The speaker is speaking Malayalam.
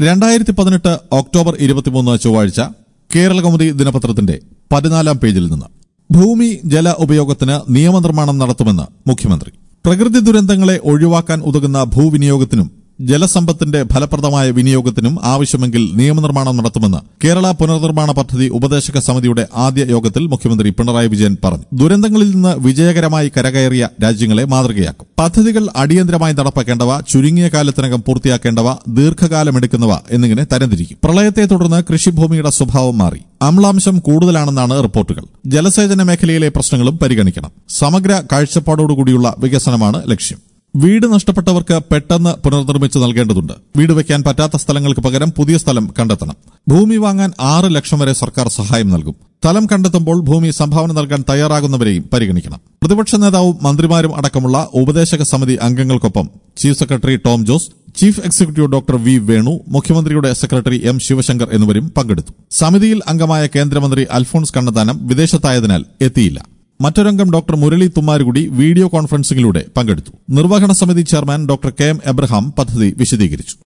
രണ്ടായിരത്തി പതിനെട്ട് ഒക്ടോബർ ഇരുപത്തിമൂന്ന് ചൊവ്വാഴ്ച കേരളകൗമുദി ദിനപത്രത്തിന്റെ പതിനാലാം പേജിൽ നിന്ന് ഭൂമി ജല ഉപയോഗത്തിന് നിയമനിർമ്മാണം നടത്തുമെന്ന് മുഖ്യമന്ത്രി പ്രകൃതി ദുരന്തങ്ങളെ ഒഴിവാക്കാൻ ഉതകുന്ന ഭൂവിനിയോഗത്തിനും ജലസമ്പത്തിന്റെ ഫലപ്രദമായ വിനിയോഗത്തിനും ആവശ്യമെങ്കിൽ നിയമനിർമ്മാണം നടത്തുമെന്ന് കേരള പുനർനിർമ്മാണ പദ്ധതി ഉപദേശക സമിതിയുടെ ആദ്യ യോഗത്തിൽ മുഖ്യമന്ത്രി പിണറായി വിജയൻ പറഞ്ഞു ദുരന്തങ്ങളിൽ നിന്ന് വിജയകരമായി കരകയറിയ രാജ്യങ്ങളെ മാതൃകയാക്കും പദ്ധതികൾ അടിയന്തരമായി നടപ്പാക്കേണ്ടവ ചുരുങ്ങിയ കാലത്തിനകം പൂർത്തിയാക്കേണ്ടവ ദീർഘകാലമെടുക്കുന്നവ എന്നിങ്ങനെ തരംതിരിക്കും പ്രളയത്തെ തുടർന്ന് കൃഷിഭൂമിയുടെ സ്വഭാവം മാറി അമ്ലാംശം കൂടുതലാണെന്നാണ് റിപ്പോർട്ടുകൾ ജലസേചന മേഖലയിലെ പ്രശ്നങ്ങളും പരിഗണിക്കണം സമഗ്ര കാഴ്ചപ്പാടോടുകൂടിയുള്ള വികസനമാണ് ലക്ഷ്യം വീട് നഷ്ടപ്പെട്ടവർക്ക് പെട്ടെന്ന് പുനർനിർമ്മിച്ചു നൽകേണ്ടതുണ്ട് വീട് വയ്ക്കാൻ പറ്റാത്ത സ്ഥലങ്ങൾക്ക് പകരം പുതിയ സ്ഥലം കണ്ടെത്തണം ഭൂമി വാങ്ങാൻ ആറ് ലക്ഷം വരെ സർക്കാർ സഹായം നൽകും സ്ഥലം കണ്ടെത്തുമ്പോൾ ഭൂമി സംഭാവന നൽകാൻ തയ്യാറാകുന്നവരെയും പരിഗണിക്കണം പ്രതിപക്ഷ നേതാവും മന്ത്രിമാരും അടക്കമുള്ള ഉപദേശക സമിതി അംഗങ്ങൾക്കൊപ്പം chief secretary Tom Jose chief executive doctor V Venu മുഖ്യമന്ത്രിയുടെ സെക്രട്ടറി എം ശിവശങ്കർ എന്നിവരും പങ്കെടുത്തു സമിതിയിൽ അംഗമായ കേന്ദ്രമന്ത്രി അൽഫോൺസ് കണ്ണന്താനം വിദേശത്തായതിനാൽ എത്തിയില്ല മറ്റൊരംഗം ഡോക്ടർ മുരളി തുമ്മാരുകുടി വീഡിയോ കോൺഫറൻസിംഗിലൂടെ പങ്കെടുത്തു നിർവഹണ സമിതി chairman doctor K M Abraham പദ്ധതി വിശദീകരിച്ചു